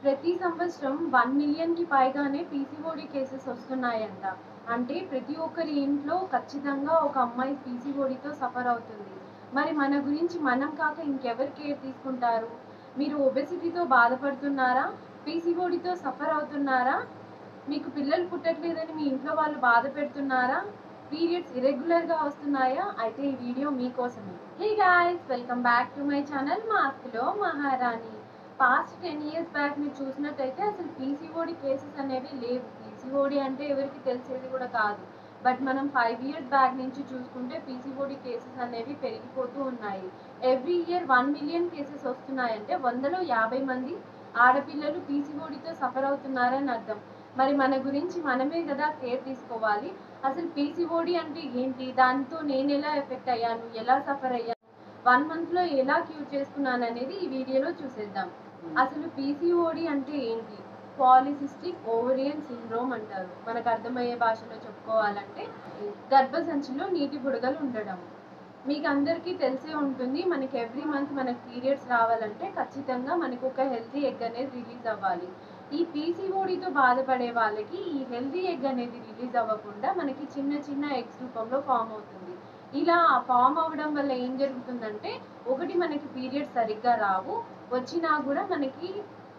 ప్రతి సంవత్సరం వన్ మిలియన్కి పైగానే పీసీఓడి కేసెస్ వస్తున్నాయంట అంటే ప్రతి ఒక్కరి ఇంట్లో ఖచ్చితంగా ఒక అమ్మాయి పీసీఓడితో సఫర్ అవుతుంది మరి మన గురించి మనం కాక ఇంకెవరు కేర్ తీసుకుంటారు మీరు ఒబెసిటీతో బాధపడుతున్నారా పీసీఓడితో సఫర్ అవుతున్నారా మీకు పిల్లలు పుట్టట్లేదని మీ ఇంట్లో వాళ్ళు బాధ పెడుతున్నారా పీరియడ్స్ ఇరెగ్యులర్గా వస్తున్నాయా అయితే ఈ వీడియో మీకోసమే hey guys welcome back to my channel మాస్క్లో మహారాణి పాస్ట్ టెన్ ఇయర్స్ బ్యాక్ మీరు చూసినట్టయితే అసలు పీసీఓడి కేసెస్ అనేవి లేవు పీసీఓడి అంటే ఎవరికి తెలిసేది కూడా కాదు బట్ మనం ఫైవ్ ఇయర్స్ బ్యాక్ నుంచి చూసుకుంటే పీసీఓడి కేసెస్ అనేవి పెరిగిపోతూ ఉన్నాయి every year one million cases వస్తున్నాయంటే వందలో యాభై మంది ఆడపిల్లలు పీసీఓడితో సఫర్ అవుతున్నారని అర్థం మరి మన గురించి మనమే కదా కేర్ తీసుకోవాలి అసలు పీసీఓడి అంటే ఏంటి దాంతో నేను ఎలా ఎఫెక్ట్ అయ్యాను ఎలా సఫర్ అయ్యాను వన్ మంత్లో ఎలా క్యూర్ చేసుకున్నాను అనేది ఈ వీడియోలో చూసేద్దాం అసలు పీసీఓడి అంటే ఏంటి పాలిసిస్టిక్ ఓవరియన్ సిండ్రోమ్ అంటారు మనకు అర్థమయ్యే భాషలో చెప్పుకోవాలంటే గర్భసంచిలో నీటి బుడగలు ఉండడం మీకు అందరికీ తెలిసే ఉంటుంది మనకి ఎవ్రీ మంత్ మనకి పీరియడ్స్ రావాలంటే ఖచ్చితంగా మనకు ఒక హెల్తీ ఎగ్ అనేది రిలీజ్ అవ్వాలి ఈ పీసీఓడితో బాధపడే వాళ్ళకి ఈ హెల్తీ ఎగ్ అనేది రిలీజ్ అవ్వకుండా మనకి చిన్న చిన్న ఎగ్స్ రూపంలో ఫామ్ అవుతుంది ఇలా ఫామ్ అవ్వడం వల్ల ఏం జరుగుతుందంటే ఒకటి మనకి పీరియడ్స్ సరిగ్గా రావు వచ్చినా కూడా మనకి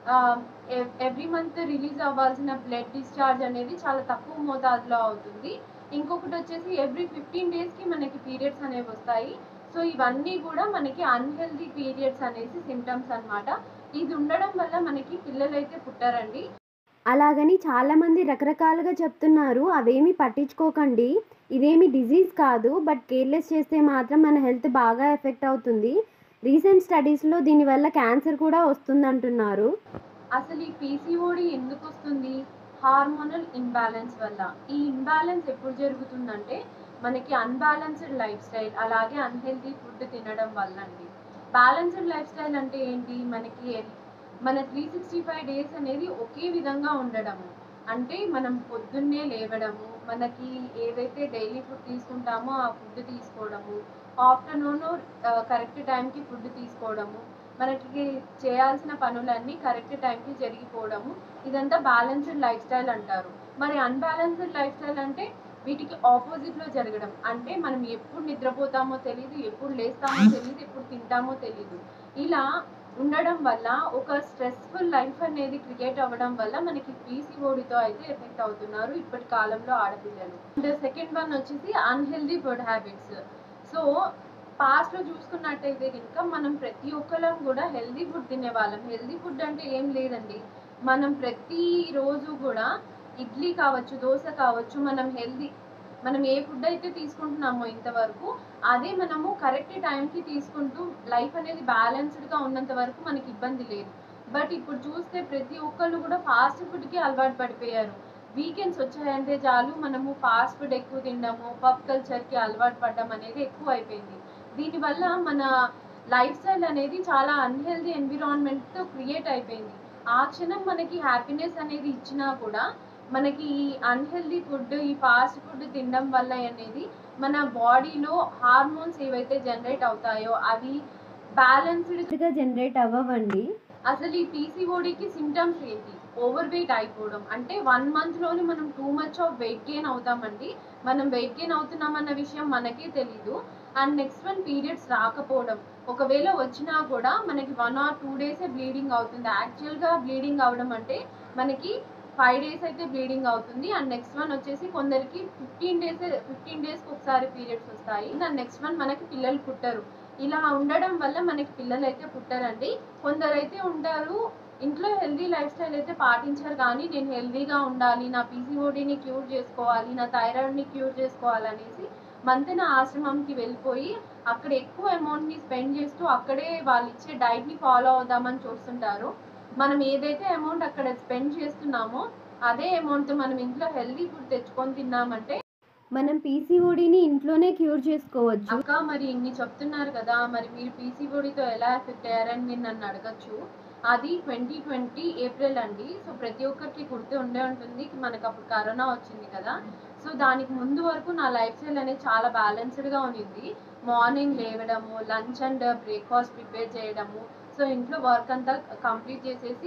ఎవ్రీ మంత్ రిలీజ్ అవ్వాల్సిన బ్లడ్ డిశ్చార్జ్ అనేది చాలా తక్కువ మోతాదులో అవుతుంది ఇంకొకటి వచ్చేసి ఎవ్రీ ఫిఫ్టీన్ డేస్కి మనకి పీరియడ్స్ అనేవి వస్తాయి సో ఇవన్నీ కూడా మనకి అన్హెల్దీ పీరియడ్స్ అనేసి సిమ్టమ్స్ అన్నమాట ఇది ఉండడం వల్ల మనకి పిల్లలైతే పుట్టారండి అలాగని చాలామంది రకరకాలుగా చెప్తున్నారు అవేమీ పట్టించుకోకండి ఇదేమి డిజీజ్ కాదు బట్ కేర్లెస్ చేస్తే మాత్రం మన హెల్త్ బాగా ఎఫెక్ట్ అవుతుంది రీసెంట్ స్టడీస్లో దీనివల్ల క్యాన్సర్ కూడా వస్తుందంటున్నారు అసలు ఈ పీసీఓడి ఎందుకు వస్తుంది హార్మోనల్ ఇంబ్యాలెన్స్ వల్ల ఈ ఇంబ్యాలెన్స్ ఎప్పుడు జరుగుతుందంటే మనకి అన్బ్యాలెన్స్డ్ లైఫ్ స్టైల్ అలాగే అన్హెల్తీ ఫుడ్ తినడం వల్ల అండి బ్యాలెన్స్డ్ లైఫ్ స్టైల్ అంటే ఏంటి మనకి మన త్రీ సిక్స్టీ ఫైవ్ డేస్ అనేది ఒకే విధంగా ఉండడము అంటే మనం పొద్దున్నే లేవడము మనకి ఏదైతే డైలీ ఫుడ్ తీసుకుంటామో ఆ ఫుడ్ తీసుకోవడము ఆఫ్టర్నూన్ కరెక్ట్ టైంకి ఫుడ్ తీసుకోవడము మనకి చేయాల్సిన పనులన్నీ కరెక్ట్ టైంకి జరిగిపోవడము ఇదంతా బ్యాలెన్స్డ్ లైఫ్ స్టైల్ అంటారు మరి అన్బ్యాలెన్స్డ్ లైఫ్ స్టైల్ అంటే వీటికి ఆపోజిట్లో జరగడం అంటే మనం ఎప్పుడు నిద్రపోతామో తెలియదు ఎప్పుడు లేస్తామో తెలియదు ఎప్పుడు తింటామో తెలియదు ఇలా ఉండడం వల్ల ఒక స్ట్రెస్ఫుల్ లైఫ్ అనేది క్రియేట్ అవ్వడం వల్ల మనకి పీసీఓడితో అయితే ఎఫెక్ట్ అవుతున్నారు ఇప్పటి కాలంలో ఆడపిల్లలు అండ్ సెకండ్ వన్ వచ్చేసి అన్హెల్దీ ఫుడ్ హ్యాబిట్స్ సో పాస్ట్లో చూసుకున్నట్టయితే కనుక మనం ప్రతి ఒక్కరం కూడా హెల్దీ ఫుడ్ తినేవాళ్ళం హెల్దీ ఫుడ్ అంటే ఏం లేదండి మనం ప్రతి రోజు కూడా ఇడ్లీ కావచ్చు దోశ కావచ్చు మనం హెల్దీ మనం ఏ ఫుడ్ అయితే తీసుకుంటున్నామో ఇంతవరకు అదే మనము కరెక్ట్ టైంకి తీసుకుంటూ లైఫ్ అనేది బ్యాలెన్స్డ్గా ఉన్నంత వరకు మనకి ఇబ్బంది లేదు బట్ ఇప్పుడు చూస్తే ప్రతి ఒక్కళ్ళు కూడా ఫాస్ట్ ఫుడ్కి అలవాటు పడిపోయారు వీకెండ్స్ వచ్చాయంటే చాలు మనము ఫాస్ట్ ఫుడ్ ఎక్కువ తినడము పబ్ కల్చర్కి అలవాటు పడడం అనేది ఎక్కువ అయిపోయింది దీనివల్ల మన లైఫ్ స్టైల్ అనేది చాలా అన్హెల్దీ ఎన్విరాన్మెంట్తో క్రియేట్ అయిపోయింది ఆ క్షణం మనకి హ్యాపీనెస్ అనేది ఇచ్చినా కూడా మనకి ఈ అన్హెల్దీ ఫుడ్ ఈ ఫాస్ట్ ఫుడ్ తినడం వల్ల అనేది మన బాడీలో హార్మోన్స్ ఏవైతే జనరేట్ అవుతాయో అవి బ్యాలెన్స్డ్ గా జనరేట్ అవ్వవండి అసలు ఈ పీసీఓడికి సిమ్టమ్స్ ఏంటి ఓవర్ వెయిట్ అయిపోవడం అంటే వన్ మంత్లోనే మనం too much of weight gain అవుతామండి మనం వెయిట్ గెయిన్ అవుతున్నామన్న విషయం మనకే తెలీదు అండ్ నెక్స్ట్ వన్ పీరియడ్స్ రాకపోవడం ఒకవేళ వచ్చినా కూడా మనకి వన్ ఆర్ టూ డేసే బ్లీడింగ్ అవుతుంది యాక్చువల్గా బ్లీడింగ్ అవడం అంటే మనకి ఫైవ్ డేస్ అయితే బ్లీడింగ్ అవుతుంది అండ్ నెక్స్ట్ వన్ వచ్చేసి కొందరికి ఫిఫ్టీన్ డేస్ ఫిఫ్టీన్ డేస్కి ఒకసారి పీరియడ్స్ వస్తాయి అండ్ నెక్స్ట్ వన్ మనకి పిల్లలు పుట్టరు ఇలా ఉండడం వల్ల మనకి పిల్లలు అయితే పుట్టరండి కొందరైతే ఉంటారు ఇంట్లో హెల్దీ లైఫ్ స్టైల్ అయితే పాటించారు కానీ నేను హెల్దీగా ఉండాలి నా పీసీఓడిని క్యూర్ చేసుకోవాలి నా థైరాయిడ్ని క్యూర్ చేసుకోవాలనేసి మంతెన ఆశ్రమంకి వెళ్ళిపోయి అక్కడ ఎక్కువ అమౌంట్ని స్పెండ్ చేస్తూ అక్కడే వాళ్ళు ఇచ్చే డైట్ని ఫాలో అవుదామని చూస్తుంటారు మనం ఏదైతే అమౌంట్ అక్కడ స్పెండ్ చేస్తున్నామో అదే అమౌంట్ మనం ఇంట్లో హెల్దీ ఫుడ్ తెచ్చుకొని తిన్నామంటే మనం పీసీఓడిని ఇంట్లోనే క్యూర్ చేసుకోవచ్చు అక్క మరి ఇన్ని చెప్తున్నారు కదా మరి మీరు పీసీఓడితో ఎలా ఎఫెక్ట్ అయ్యారని మీరు నన్ను అడగచ్చు అది ట్వంటీ ట్వంటీ ఏప్రిల్ అండి సో ప్రతి ఒక్కరికి గుర్తు ఉండే ఉంటుంది మనకు అప్పుడు కరోనా వచ్చింది కదా సో దానికి ముందు వరకు నా లైఫ్ స్టైల్ అనేది చాలా బ్యాలెన్స్డ్గా ఉంది మార్నింగ్ లేవడము లంచ్ అండ్ బ్రేక్ఫాస్ట్ ప్రిపేర్ చేయడము సో ఇంట్లో వర్క్ అంతా కంప్లీట్ చేసేసి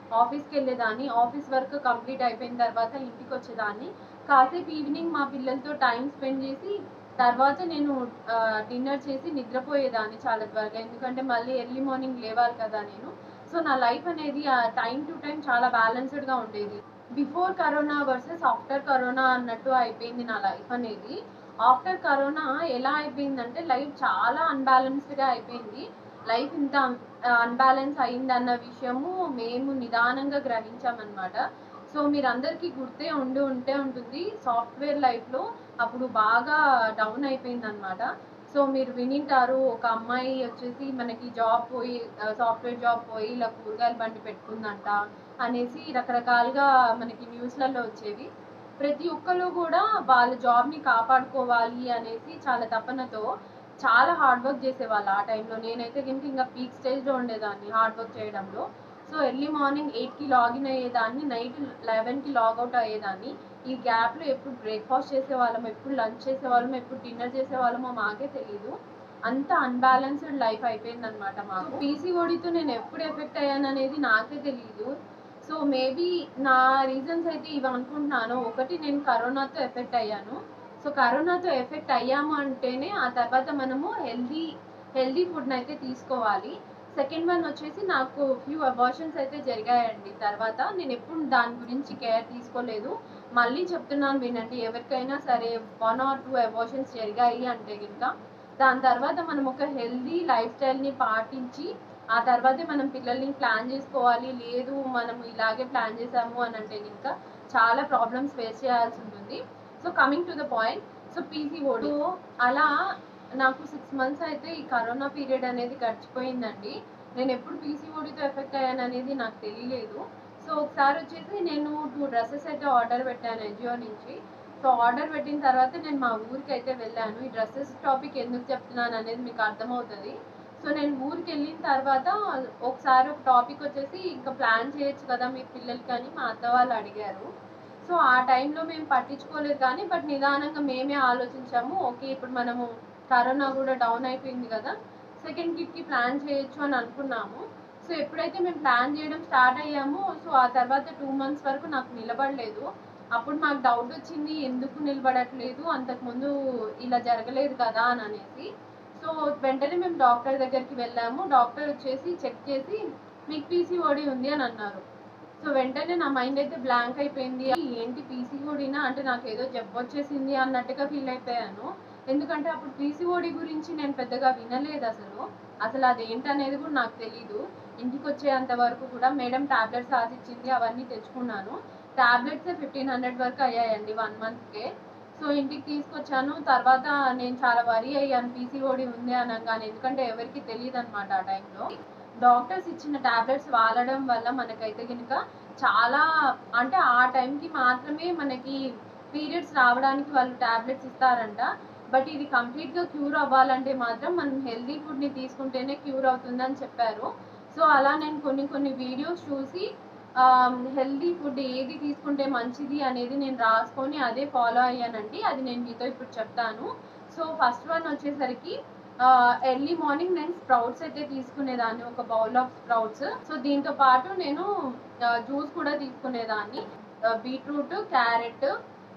ఆఫీస్కి వెళ్ళేదాన్ని ఆఫీస్ వర్క్ కంప్లీట్ అయిపోయిన తర్వాత ఇంటికి వచ్చేదాన్ని కాసేపు ఈవినింగ్ మా పిల్లలతో టైం స్పెండ్ చేసి తర్వాత నేను డిన్నర్ చేసి నిద్రపోయేదాన్ని చాలా త్వరగా ఎందుకంటే మళ్ళీ ఎర్లీ మార్నింగ్ లేవాలి కదా నేను సో నా లైఫ్ అనేది టైం టు టైం చాలా బ్యాలెన్స్డ్గా ఉండేది before corona versus after corona అన్నట్టు అయిపోయింది నా లైఫ్ అనేది ఆఫ్టర్ కరోనా ఎలా అయిపోయిందంటే లైఫ్ చాలా అన్బ్యాలెన్స్డ్గా అయిపోయింది లైఫ్ ఇంత అన్బ్యాలెన్స్ అయిందన్న విషయము మేము నిదానంగా గ్రహించామన్నమాట సో మీరందరికీ గుర్తే ఉండి ఉంటే ఉంటుంది సాఫ్ట్వేర్ లైఫ్లో అప్పుడు బాగా డౌన్ అయిపోయింది అనమాట సో మీరు వినింటారు ఒక అమ్మాయి వచ్చేసి మనకి జాబ్ పోయి సాఫ్ట్వేర్ జాబ్ పోయి ఇలా కూరగాయల బండి పెట్టుకుందంట అనేసి రకరకాలుగా మనకి న్యూస్లలో వచ్చేవి ప్రతి ఒక్కరు కూడా వాళ్ళ జాబ్ని కాపాడుకోవాలి అనేసి చాలా తపనతో చాలా హార్డ్ వర్క్ చేసేవాళ్ళు ఆ టైంలో నేనైతే కనుక ఇంకా పీక్ స్టేజ్లో ఉండేదాన్ని హార్డ్ వర్క్ చేయడంలో సో ఎర్లీ మార్నింగ్ ఎయిట్కి లాగిన్ అయ్యేదాన్ని నైట్ లెవెన్కి లాగౌట్ అయ్యేదాన్ని ఈ గ్యాప్లో ఎప్పుడు బ్రేక్ఫాస్ట్ చేసేవాళ్ళం ఎప్పుడు లంచ్ చేసేవాళ్ళం ఎప్పుడు డిన్నర్ చేసేవాళ్ళమో మాకే తెలియదు అంత అన్బ్యాలెన్స్డ్ లైఫ్ అయిపోయింది అనమాట మాకు పీసీఓడితో నేను ఎప్పుడు ఎఫెక్ట్ అయ్యాను అనేది నాకే తెలియదు సో మేబీ నా రీజన్స్ అయితే ఇవి అనుకుంటున్నాను ఒకటి నేను కరోనాతో ఎఫెక్ట్ అయ్యాను సో కరోనాతో ఎఫెక్ట్ అయ్యాము అంటేనే ఆ తర్వాత మనము హెల్దీ హెల్దీ ఫుడ్ని అయితే తీసుకోవాలి సెకండ్ వన్ వచ్చేసి నాకు ఫ్యూ అబార్షన్స్ అయితే జరిగాయండి తర్వాత నేను ఎప్పుడు దాని గురించి కేర్ తీసుకోలేదు మళ్ళీ చెప్తున్నాను వినండి ఎవరికైనా సరే వన్ ఆర్ టూ అబార్షన్స్ జరిగాయి అంటే కనుక దాని తర్వాత మనం ఒక హెల్దీ లైఫ్ స్టైల్ని పాటించి ఆ తర్వాతే మనం పిల్లల్ని ప్లాన్ చేసుకోవాలి లేదు మనం ఇలాగే ప్లాన్ చేసాము అని అంటే కనుక చాలా ప్రాబ్లమ్స్ ఫేస్ చేయాల్సి ఉంటుంది so coming to the point so PCOD అలా నాకు సిక్స్ మంత్స్ అయితే ఈ కరోనా పీరియడ్ అనేది గడిచిపోయిందండి నేను ఎప్పుడు పీసీఓడితో ఎఫెక్ట్ అయ్యాను అనేది నాకు తెలియలేదు సో ఒకసారి వచ్చేసి నేను టూ డ్రెస్సెస్ అయితే ఆర్డర్ పెట్టాను ఎన్జిఓ నుంచి సో ఆర్డర్ పెట్టిన తర్వాత నేను మా ఊరికి అయితే వెళ్ళాను ఈ డ్రెస్సెస్ టాపిక్ ఎందుకు చెప్తున్నాను అనేది మీకు అర్థమవుతుంది సో నేను ఊరికి వెళ్ళిన తర్వాత ఒకసారి ఒక టాపిక్ వచ్చేసి ఇంకా ప్లాన్ చేయొచ్చు కదా మీ పిల్లలకి అని మా అత్త వాళ్ళు అడిగారు సో ఆ టైంలో మేము పట్టించుకోలేదు కానీ బట్ నిదానంగా మేమే ఆలోచించాము ఓకే ఇప్పుడు మనము కరోనా కూడా డౌన్ అయిపోయింది కదా సెకండ్ కిట్కి ప్లాన్ చేయొచ్చు అని అనుకున్నాము సో ఎప్పుడైతే మేము ప్లాన్ చేయడం స్టార్ట్ అయ్యామో సో ఆ తర్వాత టూ మంత్స్ వరకు నాకు నిలబడలేదు అప్పుడు మాకు డౌట్ వచ్చింది ఎందుకు నిలబడట్లేదు అంతకుముందు ఇలా జరగలేదు కదా అని అనేసి సో వెంటనే మేము డాక్టర్ దగ్గరికి వెళ్ళాము డాక్టర్ వచ్చేసి చెక్ చేసి మీకు పీసీఓడి ఉంది అని అన్నారు సో వెంటనే నా మైండ్ అయితే బ్లాంక్ అయిపోయింది ఏంటి పీసీఓడినా అంటే నాకు ఏదో జబ్బు వచ్చేసింది అన్నట్టుగా ఫీల్ అయిపోయాను ఎందుకంటే అప్పుడు పీసీఓడి గురించి నేను పెద్దగా వినలేదు అసలు అసలు అది ఏంటనేది కూడా నాకు తెలీదు ఇంటికి వచ్చేంత వరకు కూడా మేడం టాబ్లెట్స్ రాసిచ్చింది అవన్నీ తెచ్చుకున్నాను టాబ్లెట్స్ ఫిఫ్టీన్ హండ్రెడ్ వరకు అయ్యాయండి వన్ మంత్కే సో ఇంటికి తీసుకొచ్చాను తర్వాత నేను చాలా వరి అయ్యాను పీసీఓడి ఉంది అనగానే ఎందుకంటే ఎవరికి తెలియదు అనమాట ఆ టైంలో డాక్టర్స్ ఇచ్చిన టాబ్లెట్స్ వాడడం వల్ల మనకైతే కనుక చాలా అంటే ఆ టైంకి మాత్రమే మనకి పీరియడ్స్ రావడానికి వాళ్ళు టాబ్లెట్స్ ఇస్తారంట బట్ ఇది కంప్లీట్గా క్యూర్ అవ్వాలంటే మాత్రం మనం హెల్దీ ఫుడ్ని తీసుకుంటేనే క్యూర్ అవుతుందని చెప్పారు సో అలా నేను కొన్ని కొన్ని వీడియోస్ చూసి హెల్దీ ఫుడ్ ఏది తీసుకుంటే మంచిది అనేది నేను రాసుకొని అదే ఫాలో అయ్యానండి అది నేను మీతో ఇప్పుడు చెప్తాను సో ఫస్ట్ వన్ వచ్చేసరికి ఎర్లీ మార్నింగ్ నేను స్ప్రౌట్స్ అయితే తీసుకునేదాన్ని ఒక బౌల్ ఆఫ్ స్ప్రౌట్స్ సో దీంతో పాటు నేను జ్యూస్ కూడా తీసుకునేదాన్ని బీట్రూట్ క్యారెట్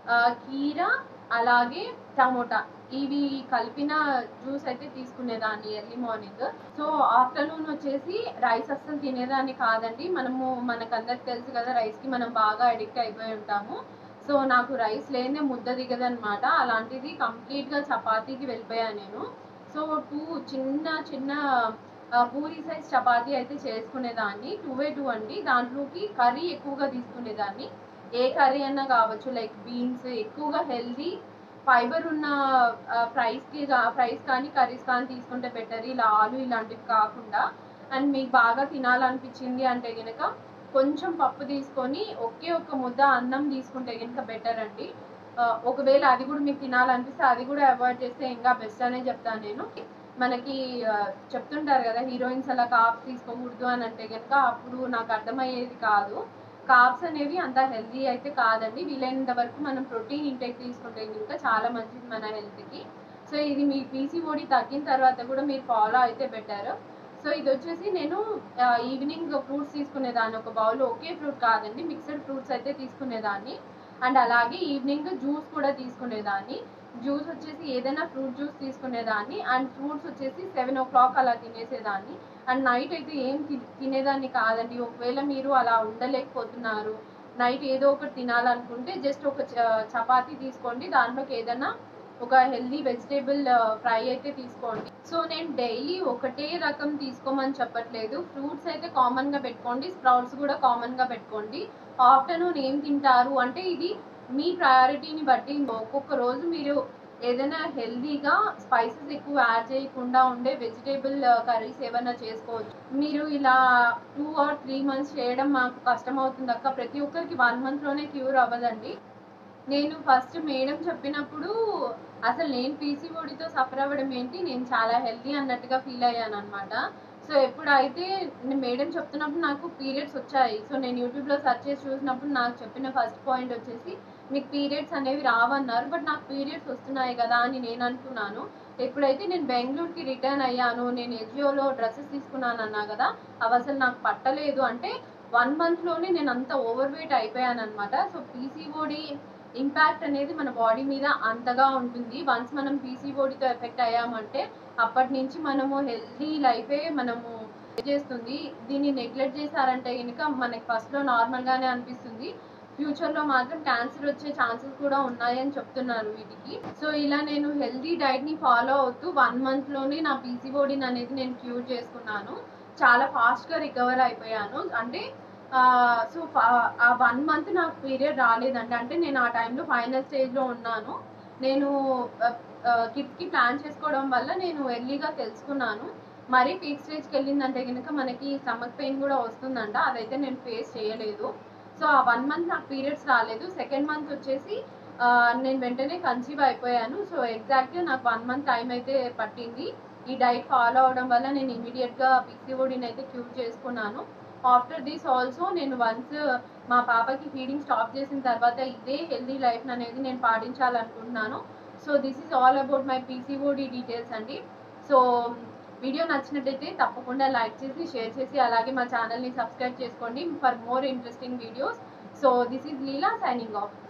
కీర అలాగే టమోటా ఇవి కలిపిన జ్యూస్ అయితే తీసుకునేదాన్ని ఎర్లీ మార్నింగ్ సో ఆఫ్టర్నూన్ వచ్చేసి రైస్ అస్సలు తినేదాన్ని కాదండి మనము మనకు అందరికి తెలుసు కదా రైస్కి మనం బాగా అడిక్ట్ అయిపోయి ఉంటాము సో నాకు రైస్ లేనే ముద్ద దిగదనమాట అలాంటిది కంప్లీట్గా చపాతీకి వెళ్ళిపోయాను నేను సో టూ చిన్న చిన్న ఆ, పూరి సైజ్ చపాతీ అయితే చేసుకునేదాన్ని టూ వే టూ అండి దాంట్లోకి కర్రీ ఎక్కువగా తీసుకునేదాన్ని ఏ కర్రీ అన్నా కావచ్చు లైక్ బీన్స్ ఎక్కువగా హెల్దీ ఫైబర్ ఉన్న ఫ్రైస్కి ఫ్రైస్ కానీ కర్రీస్ కానీ తీసుకుంటే బెటర్ ఇలా ఆలు ఇలాంటివి కాకుండా అండ్ మీకు బాగా తినాలనిపించింది అంటే కనుక కొంచెం పప్పు తీసుకొని ఒకే ఒక్క ముద్ద అన్నం తీసుకుంటే కనుక బెటర్ అండి ఆ, ఒకవేళ అది కూడా మీకు తినాలనిపిస్తే అది కూడా అవాయిడ్ చేస్తే ఇంకా బెస్ట్ అనే చెప్తాను నేను మనకి ఆ, చెప్తుంటారు కదా హీరోయిన్స్ అలా కాప్స్ తీసుకోకూడదు అని అంటే కనుక అప్పుడు నాకు అర్థమయ్యేది కాదు కాప్స్ అనేవి అంత హెల్దీ అయితే కాదండి వీలైనంత వరకు మనం ప్రోటీన్ ఇంటేక్ తీసుకుంటే ఇంకా చాలా మంచిది మన హెల్త్కి సో ఇది మీ పీసీఓడి తగ్గిన తర్వాత కూడా మీరు ఫాలో అయితే బెటర్ సో ఇది వచ్చేసి నేను ఈవినింగ్ ఫ్రూట్స్ తీసుకునేదాన్ని ఒక బౌల్ ఒకే ఫ్రూట్ కాదండి మిక్స్డ్ ఫ్రూట్స్ అయితే తీసుకునేదాన్ని అండ్ అలాగే ఈవినింగ్ జ్యూస్ కూడా తీసుకునేదాన్ని జ్యూస్ వచ్చేసి ఏదైనా ఫ్రూట్ జ్యూస్ తీసుకునేదాన్ని అండ్ ఫ్రూట్స్ వచ్చేసి సెవెన్ ఓ క్లాక్ అలా తినేసేదాన్ని అండ్ నైట్ అయితే ఏం తి- తినేదాన్ని కాదండి ఒకవేళ మీరు అలా ఉండలేకపోతున్నారు నైట్ ఏదో ఒకటి తినాలనుకుంటే జస్ట్ ఒక చ- చపాతీ తీసుకోండి దాంట్లోకి ఏదైనా ఒక హెల్దీ వెజిటేబుల్ ఫ్రై అయితే తీసుకోండి సో నేను డైలీ ఒకటే రకం తీసుకోమని చెప్పట్లేదు ఫ్రూట్స్ అయితే కామన్ గా పెట్టుకోండి స్ప్రౌట్స్ కూడా కామన్ గా పెట్టుకోండి ఆఫ్టర్నూన్ ఏం తింటారు అంటే ఇది మీ ప్రయారిటీని బట్టి ఒక్కొక్క రోజు మీరు ఏదైనా హెల్దీగా స్పైసెస్ ఎక్కువ యాడ్ చేయకుండా ఉండే వెజిటేబుల్ కర్రీస్ ఏమైనా చేసుకోవచ్చు మీరు ఇలా టూ ఆర్ త్రీ మంత్స్ చేయడం మాకు కష్టం అవుతుంది అక్క ప్రతి ఒక్కరికి వన్ మంత్లోనే క్యూర్ అవ్వదండి నేను ఫస్ట్ మేడం చెప్పినప్పుడు అసలు నేను పీసీఓడితో సఫర్ అవ్వడం ఏంటి నేను చాలా హెల్తీ అన్నట్టుగా ఫీల్ అయ్యాను అనమాట సో ఎప్పుడైతే మేడం చెప్తున్నప్పుడు నాకు పీరియడ్స్ వచ్చాయి సో నేను యూట్యూబ్లో సెర్చ్ చేసి చూసినప్పుడు నాకు చెప్పిన ఫస్ట్ పాయింట్ వచ్చేసి మీకు పీరియడ్స్ అనేవి రావన్నారు బట్ నాకు పీరియడ్స్ వస్తున్నాయి కదా అని నేను అనుకున్నాను ఎప్పుడైతే నేను బెంగళూరుకి రిటర్న్ అయ్యాను నేను ఎజియోలో డ్రెస్సెస్ తీసుకున్నాను అన్నా కదా అవి అసలు నాకు పట్టలేదు అంటే వన్ మంత్లోనే నేను అంత ఓవర్ వెయిట్ అయిపోయాను అనమాట సో పీసీఓడి ఇంపాక్ట్ అనేది మన బాడీ మీద అంతగా ఉంటుంది వన్స్ మనం పీసీఓడితో ఎఫెక్ట్ అయ్యామంటే అప్పటి నుంచి మనము హెల్తీ లైఫే మనము చేస్తుంది దీన్ని నెగ్లెక్ట్ చేశారంటే కనుక మనకి ఫస్ట్లో నార్మల్గానే అనిపిస్తుంది ఫ్యూచర్లో మాత్రం క్యాన్సర్ వచ్చే ఛాన్సెస్ కూడా ఉన్నాయని చెప్తున్నారు వీటికి సో ఇలా నేను హెల్తీ డైట్ని ఫాలో అవుతూ వన్ మంత్లోనే నా పీసీఓడిని అనేది నేను క్యూర్ చేసుకున్నాను చాలా ఫాస్ట్గా రికవర్ అయిపోయాను అంటే సో ఆ వన్ మంత్ నాకు పీరియడ్ రాలేదండి అంటే నేను ఆ టైంలో ఫైనల్ స్టేజ్లో ఉన్నాను నేను కిడ్స్కి ప్లాన్ చేసుకోవడం వల్ల నేను ఎర్లీగా తెలుసుకున్నాను మరీ పీక్ స్టేజ్కి వెళ్ళిందంటే కనుక మనకి స్టమక్ పెయిన్ కూడా వస్తుందంట అదైతే నేను ఫేస్ చేయలేదు సో ఆ వన్ మంత్ నాకు పీరియడ్స్ రాలేదు సెకండ్ మంత్ వచ్చేసి ఆ, నేను వెంటనే కన్సీవ్ అయిపోయాను సో ఎగ్జాక్ట్గా నాకు వన్ మంత్ టైం అయితే పట్టింది ఈ డైట్ ఫాలో అవడం వల్ల నేను ఇమీడియట్గా పీసీఓడిని అయితే క్యూర్ చేసుకున్నాను ఆఫ్టర్ దిస్ ఆల్సో నేను వన్స్ మా పాపకి ఫీడింగ్ స్టాప్ చేసిన తర్వాత ఇదే హెల్దీ లైఫ్ అనేది నేను పాటించాలనుకుంటున్నాను so this is all about my PCOD details అండి సో వీడియో నచ్చినట్టయితే తప్పకుండా లైక్ చేసి షేర్ చేసి అలాగే మా ఛానల్ని సబ్స్క్రైబ్ చేసుకోండి for more interesting videos so this is Leela signing of